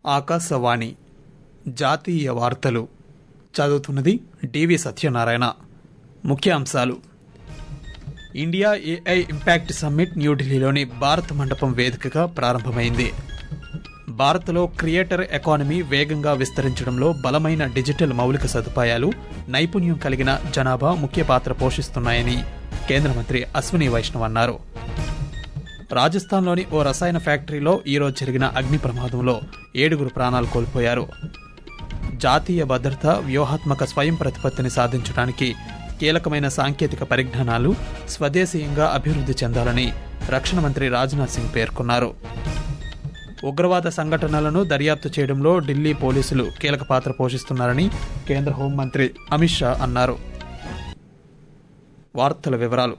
ఆకాశవాణి జాతీయ వార్తలు చదువుతున్నది డివి సత్యనారాయణ ముఖ్యాంశాలు ఇండియా ఏఐ ఇంపాక్ట్ సమ్మిట్ న్యూఢిల్లీలోని భారత్ మండపం వేదికగా ప్రారంభమైంది భారత్లో క్రియేటర్ ఎకానమీ వేగంగా విస్తరించడంలో బలమైన డిజిటల్ మౌలిక సదుపాయాలు నైపుణ్యం కలిగిన జనాభా ముఖ్య పాత్ర పోషిస్తున్నాయని కేంద్ర మంత్రి అశ్విని వైష్ణవ్ అన్నారు రాజస్థాన్లోని ఓ రసాయన ఫ్యాక్టరీలో ఈరోజు జరిగిన అగ్ని ప్రమాదంలో ఏడుగురు ప్రాణాలు కోల్పోయారు జాతీయ భద్రత వ్యూహాత్మక స్వయం ప్రతిపత్తిని సాధించడానికి కీలకమైన సాంకేతిక పరిజ్ఞానాలు స్వదేశీయంగా అభివృద్ధి చెందాలని రక్షణ మంత్రి రాజ్నాథ్ సింగ్ పేర్కొన్నారు ఉగ్రవాద సంఘటనలను దర్యాప్తు చేయడంలో ఢిల్లీ పోలీసులు కీలక పాత్ర పోషిస్తున్నారని కేంద్ర హోంమంత్రి అమిత్ షా అన్నారు వార్తల వివరాలు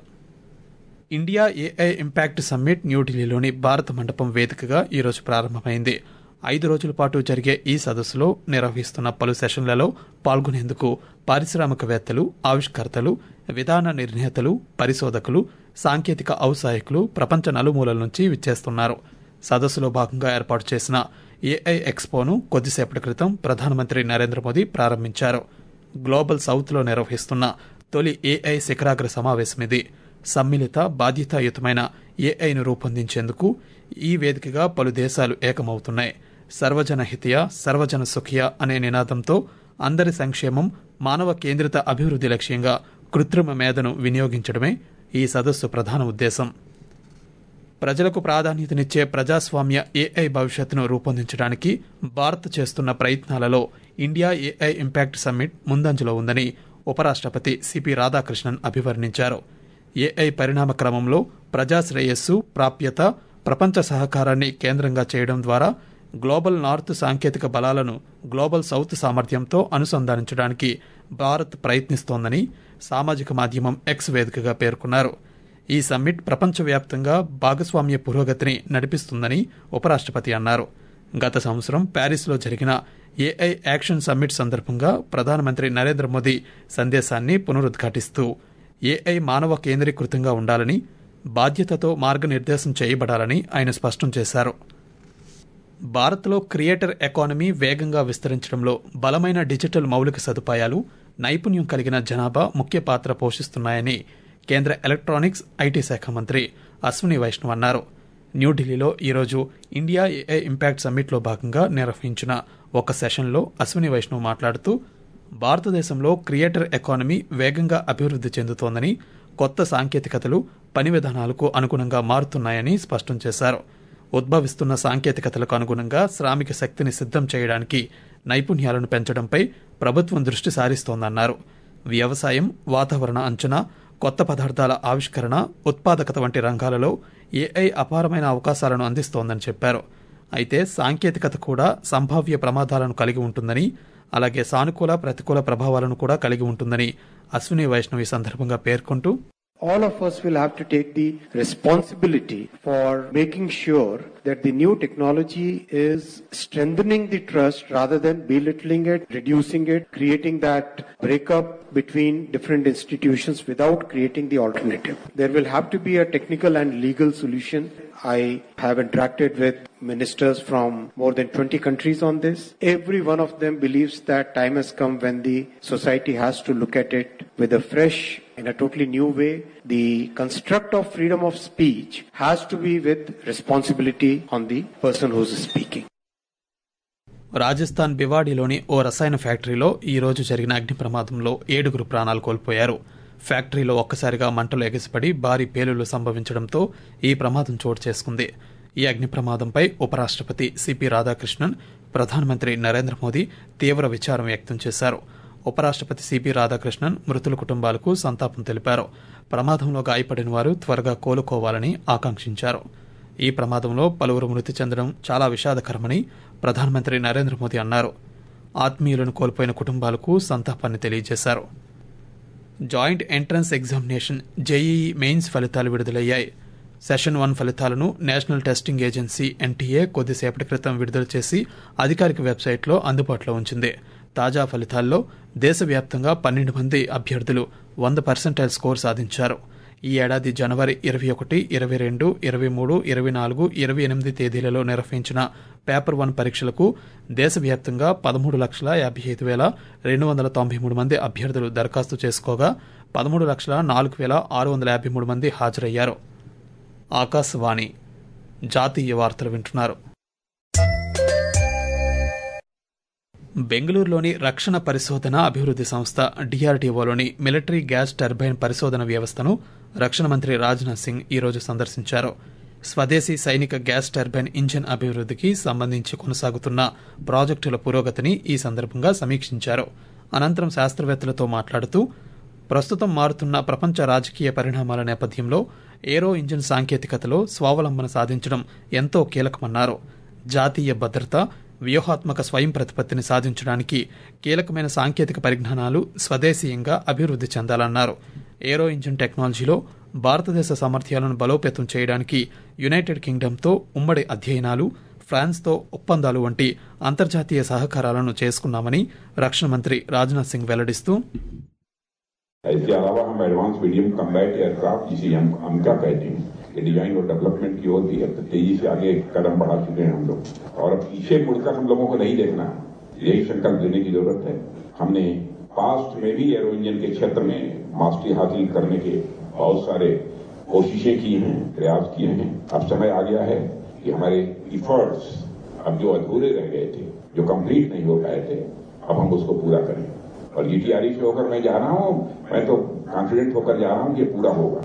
ఇండియా ఏఐ ఇంపాక్ట్ సమ్మిట్ న్యూఢిల్లీలోని భారత మండపం వేదికగా ఈరోజు ప్రారంభమైంది ఐదు రోజుల పాటు జరిగే ఈ సదస్సులో నిర్వహిస్తున్న పలు సెషన్లలో పాల్గొనేందుకు పారిశ్రామికవేత్తలు ఆవిష్కర్తలు విధాన నిర్ణేతలు పరిశోధకులు సాంకేతిక ఔత్సాహికులు ప్రపంచ నలుమూలల నుంచి విచ్చేస్తున్నారు సదస్సులో భాగంగా ఏర్పాటు చేసిన ఏఐ ఎక్స్పోను కొద్దిసేపటి క్రితం ప్రధానమంత్రి నరేంద్ర మోదీ ప్రారంభించారు గ్లోబల్ సౌత్లో నిర్వహిస్తున్న తొలి ఏఐ శిఖరాగ్ర సమావేశం ఇది సమ్మిళిత బాధ్యతాయుతమైన ఏఐను రూపొందించేందుకు ఈ వేదికగా పలు దేశాలు ఏకమవుతున్నాయి సర్వజన హితయ సర్వజన సుఖియ అనే నినాదంతో అందరి సంక్షేమం మానవ కేంద్రిత అభివృద్ధి లక్ష్యంగా కృత్రిమ మేధను వినియోగించడమే ఈ సదస్సు ప్రధాన ఉద్దేశం ప్రజలకు ప్రాధాన్యతనిచ్చే ప్రజాస్వామ్య ఏఐ భవిష్యత్తును రూపొందించడానికి భారత్ చేస్తున్న ప్రయత్నాలలో ఇండియా ఏఐ ఇంపాక్ట్ సమ్మిట్ ముందంజలో ఉందని ఉపరాష్ట్రపతి సిపి రాధాకృష్ణన్ అభివర్ణించారు ఏఐ పరిణామ క్రమంలో ప్రజాశ్రేయస్సు ప్రాప్యత ప్రపంచ సహకారాన్ని కేంద్రంగా చేయడం ద్వారా గ్లోబల్ నార్త్ సాంకేతిక బలాలను గ్లోబల్ సౌత్ సామర్థ్యంతో అనుసంధానించడానికి భారత్ ప్రయత్నిస్తోందని సామాజిక మాధ్యమం ఎక్స్ వేదికగా పేర్కొన్నారు ఈ సమ్మిట్ ప్రపంచవ్యాప్తంగా భాగస్వామ్య పురోగతిని నడిపిస్తుందని ఉపరాష్ట్రపతి అన్నారు గత సంవత్సరం ప్యారిస్లో జరిగిన ఏఐ యాక్షన్ సమ్మిట్ సందర్భంగా ప్రధానమంత్రి నరేంద్ర మోదీ సందేశాన్ని పునరుద్ఘాటిస్తూ ఏఐ మానవ కేంద్రీకృతంగా ఉండాలని బాధ్యతతో మార్గనిర్దేశం చేయబడాలని ఆయన స్పష్టం చేశారు భారత్లో క్రియేటర్ ఎకానమీ వేగంగా విస్తరించడంలో బలమైన డిజిటల్ మౌలిక సదుపాయాలు నైపుణ్యం కలిగిన జనాభా ముఖ్య పాత్ర పోషిస్తున్నాయని కేంద్ర ఎలక్ట్రానిక్స్ ఐటీ శాఖ మంత్రి అశ్విని వైష్ణవ్ అన్నారు న్యూఢిల్లీలో ఈరోజు ఇండియా ఏఐ ఇంపాక్ట్ సమ్మిట్లో భాగంగా నిర్వహించిన ఒక సెషన్లో అశ్విని వైష్ణవ్ మాట్లాడుతూ భారతదేశంలో క్రియేటర్ ఎకానమీ వేగంగా అభివృద్ధి చెందుతోందని కొత్త సాంకేతికతలు పని విధానాలకు అనుగుణంగా మారుతున్నాయని స్పష్టం చేశారు ఉద్భవిస్తున్న సాంకేతికతలకు అనుగుణంగా శ్రామిక శక్తిని సిద్ధం చేయడానికి నైపుణ్యాలను పెంచడంపై ప్రభుత్వం దృష్టి సారిస్తోందన్నారు వ్యవసాయం వాతావరణ అంచనా కొత్త పదార్థాల ఆవిష్కరణ ఉత్పాదకత వంటి రంగాలలో ఏఐ అపారమైన అవకాశాలను అందిస్తోందని చెప్పారు అయితే సాంకేతికత కూడా సంభావ్య ప్రమాదాలను కలిగి ఉంటుందని అలాగే సానుకూల ప్రతికూల ప్రభావాలను కూడా కలిగి ఉంటుందని అశ్విని వైష్ణవ్ ఈ సందర్భంగా పేర్కొంటూ all of us will have to take the responsibility for making sure that the new technology is strengthening the trust rather than belittling it, reducing it, creating that breakup between different institutions without creating the alternative. There will have to be a technical and legal solution. I have interacted with ministers from more than 20 countries on this. Every one of them believes that time has come when the society has to look at it with a fresh in a totally new way. The construct of freedom of speech has to be with responsibility on the person who's speaking. Rajasthan బివాడిలోని ఓ రసాయన ఫ్యాక్టరీలో ఈ రోజు జరిగిన అగ్ని ప్రమాదంలో ఏడుగురు ప్రాణాలు కోల్పోయారు ఫ్యాక్టరీలో ఒక్కసారిగా మంటలు ఎగసిపడి భారీ పేలుళ్లు సంభవించడంతో ఈ ప్రమాదం చోటు చేసుకుంది ఈ అగ్ని ప్రమాదంపై ఉపరాష్ట్రపతి సిపి రాధాకృష్ణన్ ప్రధానమంత్రి నరేంద్ర మోదీ తీవ్ర విచారం వ్యక్తం చేశారు ఉపరాష్ట్రపతి సిపి రాధాకృష్ణన్ మృతుల కుటుంబాలకు సంతాపం తెలిపారు ప్రమాదంలో గాయపడిన వారు త్వరగా కోలుకోవాలని ఆకాంక్షించారు ఈ ప్రమాదంలో పలువురు మృతి చెందడం చాలా విషాదకరమని ప్రధానమంత్రి నరేంద్ర మోదీ అన్నారు ఆత్మీయులను కోల్పోయిన కుటుంబాలకు సంతాపాన్ని తెలియజేశారు joint entrance examination JEE mains ఫలితాలు విడుదలయ్యాయి సెషన్ వన్ ఫలితాలను నేషనల్ టెస్టింగ్ ఏజెన్సీ ఎన్టీఏ కొద్దిసేపటి క్రితం విడుదల చేసి అధికారిక వెబ్సైట్లో అందుబాటులో ఉంచింది తాజా ఫలితాల్లో దేశవ్యాప్తంగా పన్నెండు మంది అభ్యర్థులు వంద పర్సెంటైల్ స్కోర్ సాధించారు ఈ ఏడాది జనవరి ఇరవై ఒకటి ఇరవై రెండు ఇరవై మూడు ఇరవై నాలుగు ఇరవై ఎనిమిది తేదీలలో నిర్వహించిన పేపర్ వన్ పరీక్షలకు దేశవ్యాప్తంగా పదమూడు లక్షల యాభై ఐదు వేల రెండు వందల తొంభై మూడు మంది అభ్యర్థులు దరఖాస్తు చేసుకోగా పదమూడు లక్షల నాలుగు వేల ఆరు వందల యాభై మూడు మంది హాజరయ్యారు ఆకాశవాణి జాతీయ వార్తలు వింటున్నారు బెంగళూరులోని రక్షణ పరిశోధన అభివృద్ధి సంస్థ డిఆర్డీఓలోని మిలిటరీ గ్యాస్ టర్బైన్ పరిశోధన వ్యవస్థను రక్షణ మంత్రి రాజ్నాథ్ సింగ్ ఈరోజు సందర్శించారు స్వదేశీ సైనిక గ్యాస్ టర్బైన్ ఇంజిన్ అభివృద్ధికి సంబంధించి కొనసాగుతున్న ప్రాజెక్టుల పురోగతిని ఈ సందర్భంగా సమీక్షించారు అనంతరం శాస్త్రవేత్తలతో మాట్లాడుతూ ప్రస్తుతం మారుతున్న ప్రపంచ రాజకీయ పరిణామాల నేపథ్యంలో ఏరో ఇంజిన్ సాంకేతికతలో స్వావలంబన సాధించడం ఎంతో కీలకమన్నారు జాతీయ భద్రత వ్యూహాత్మక స్వయం ప్రతిపత్తిని సాధించడానికి కీలకమైన సాంకేతిక పరిజ్ఞానాలు స్వదేశీయంగా అభివృద్ధి చెందాలన్నారు ఏరో ఇంజిన్ టెక్నాలజీలో భారతదేశ సామర్థ్యాలను బలోపేతం చేయడానికి యునైటెడ్ కింగ్డమ్తో ఉమ్మడి అధ్యయనాలు ఫ్రాన్స్తో ఒప్పందాలు వంటి అంతర్జాతీయ సహకారాలను చేసుకున్నామని రక్షణ మంత్రి రాజ్నాథ్ సింగ్ వెల్లడిస్తూ इसके अलावा हम एडवांस मीडियम कम्बैट एयरक्राफ्ट जिसे हम अमका कहते हैं ये डिजाइन और डेवलपमेंट की ओर भी अब तेजी से आगे कदम बढ़ा चुके हैं हम लोग और अब पीछे मुड़कर हम लोगों को नहीं देखना यही संकल्प लेने की जरूरत है हमने पास्ट में भी एरो इंजन के क्षेत्र में मास्टरी हासिल करने के बहुत सारे कोशिशें की हैं प्रयास किए हैं अब समय आ गया है कि हमारे इफर्ट्स अब जो अधूरे रह गए थे जो कंप्लीट नहीं हो पाए थे अब हम उसको पूरा करें और जीटीआरई से होकर मैं जा रहा हूं मैं तो कॉन्फिडेंट होकर जा रहा हूं कि ये पूरा होगा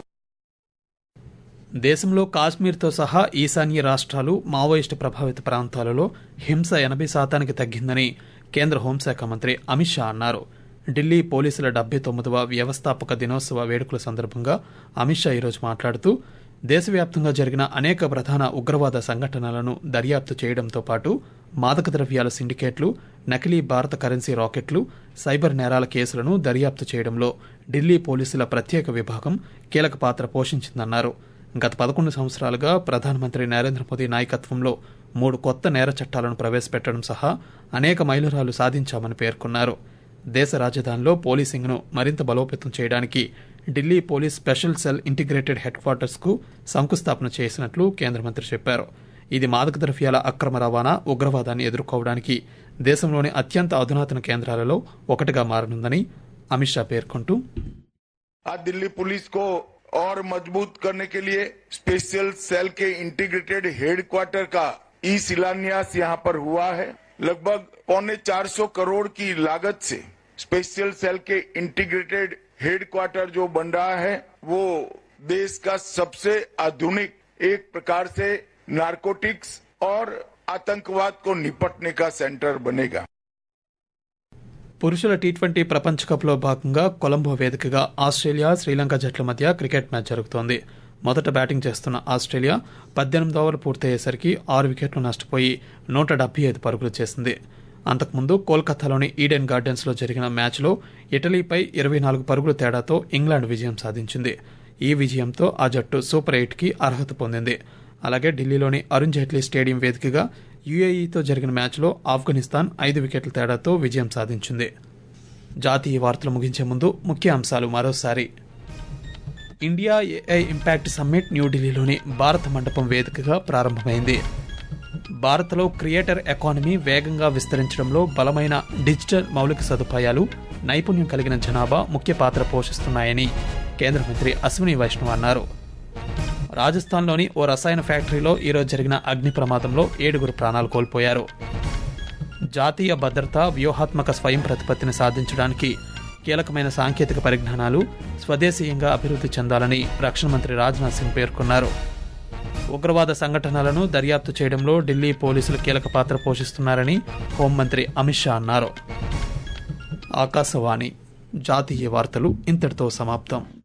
దేశంలో కాశ్మీర్తో సహా ఈశాన్య రాష్ట్రాలు మావోయిస్టు ప్రభావిత ప్రాంతాలలో హింస ఎనభై శాతానికి తగ్గిందని కేంద్ర హోంశాఖ మంత్రి అమిత్ షా అన్నారు ఢిల్లీ పోలీసుల డెబ్బై తొమ్మిదవ వ్యవస్థాపక దినోత్సవ వేడుకల సందర్భంగా అమిత్ షా ఈరోజు మాట్లాడుతూ దేశవ్యాప్తంగా జరిగిన అనేక ప్రధాన ఉగ్రవాద సంఘటనలను దర్యాప్తు చేయడంతో పాటు మాదక ద్రవ్యాల సిండికేట్లు నకిలీ భారత కరెన్సీ రాకెట్లు సైబర్ నేరాల కేసులను దర్యాప్తు చేయడంలో ఢిల్లీ పోలీసుల ప్రత్యేక విభాగం కీలక పాత్ర పోషించిందన్నారు గత పదకొండు సంవత్సరాలుగా ప్రధానమంత్రి నరేంద్ర మోదీ నాయకత్వంలో మూడు కొత్త నేర చట్టాలను ప్రవేశపెట్టడం సహా అనేక మైలురాలు సాధించామని పేర్కొన్నారు దేశ రాజధానిలో పోలీసింగ్ను మరింత బలోపేతం చేయడానికి Delhi police special cell integrated headquarters కు శంకుస్థాపన చేసినట్లు కేంద్ర మంత్రి చెప్పారు ఇది మాదక ద్రవ్యాల అక్రమ రవాణా ఉగ్రవాదాన్ని ఎదుర్కోవడానికి దేశంలోని అత్యంత అధునాతన కేంద్రాలలో ఒకటిగా మారనుందని అమిత్ షా పేర్కొంటూ आज दिल्ली पुलिस को और मजबूत करने के लिए स्पेशल सेल के इंटीग्रेटेड हेडक्वार्टर का ई शिलान्यास यहाँ पर हुआ है लगभग पौने 400 करोड़ की लागत से स्पेशल सेल के इंटीग्रेटेड हेडक्वार्टर जो बन रहा है वो देश का सबसे आधुनिक एक प्रकार से नारकोटिक्स और आतंकवाद को निपटने का सेंटर बनेगा పురుషుల టీ ట్వంటీ ప్రపంచ కప్లో భాగంగా కొలంబో వేదికగా ఆస్ట్రేలియా శ్రీలంక జట్ల మధ్య క్రికెట్ మ్యాచ్ జరుగుతోంది మొదట బ్యాటింగ్ చేస్తున్న ఆస్ట్రేలియా పద్దెనిమిది ఓవర్లు పూర్తయ్యేసరికి ఆరు వికెట్లు నష్టపోయి నూట డెబ్బై ఐదు పరుగులు చేసింది అంతకుముందు కోల్కతాలోని ఈడెన్ గార్డెన్స్ లో జరిగిన మ్యాచ్లో ఇటలీపై ఇరవై నాలుగు పరుగుల తేడాతో ఇంగ్లాండ్ విజయం సాధించింది ఈ విజయంతో ఆ జట్టు సూపర్ ఎయిట్ కి అర్హత పొందింది అలాగే ఢిల్లీలోని అరుణ్ జైట్లీ స్టేడియం వేదికగా యుఏఈతో జరిగిన మ్యాచ్లో ఆఫ్ఘనిస్తాన్ ఐదు వికెట్ల తేడాతో విజయం సాధించింది జాతీయ వార్తలు ముగించే ముందు ముఖ్య అంశాలు మరోసారి ఇండియా ఏఐ ఇంపాక్ట్ సమ్మిట్ న్యూఢిల్లీలోని భారత మండపం వేదికగా ప్రారంభమైంది భారత్లో క్రియేటర్ ఎకానమీ వేగంగా విస్తరించడంలో బలమైన డిజిటల్ మౌలిక సదుపాయాలు నైపుణ్యం కలిగిన జనాభా ముఖ్య పాత్ర పోషిస్తున్నాయని కేంద్ర మంత్రి అశ్విని వైష్ణవ్ అన్నారు రాజస్థాన్లోని ఓ రసాయన ఫ్యాక్టరీలో ఈరోజు జరిగిన అగ్ని ప్రమాదంలో ఏడుగురు ప్రాణాలు కోల్పోయారు జాతీయ భద్రత వ్యూహాత్మక స్వయం ప్రతిపత్తిని సాధించడానికి కీలకమైన సాంకేతిక పరిజ్ఞానాలు స్వదేశీయంగా అభివృద్ధి చెందాలని రక్షణ మంత్రి రాజ్నాథ్ సింగ్ పేర్కొన్నారు ఉగ్రవాద సంఘటనలను దర్యాప్తు చేయడంలో ఢిల్లీ పోలీసులు కీలక పాత్ర పోషిస్తున్నారని హోంమంత్రి అమిత్ షా అన్నారు ఆకాశవాణి జాతీయ వార్తలు ఇంతటితో సమాప్తం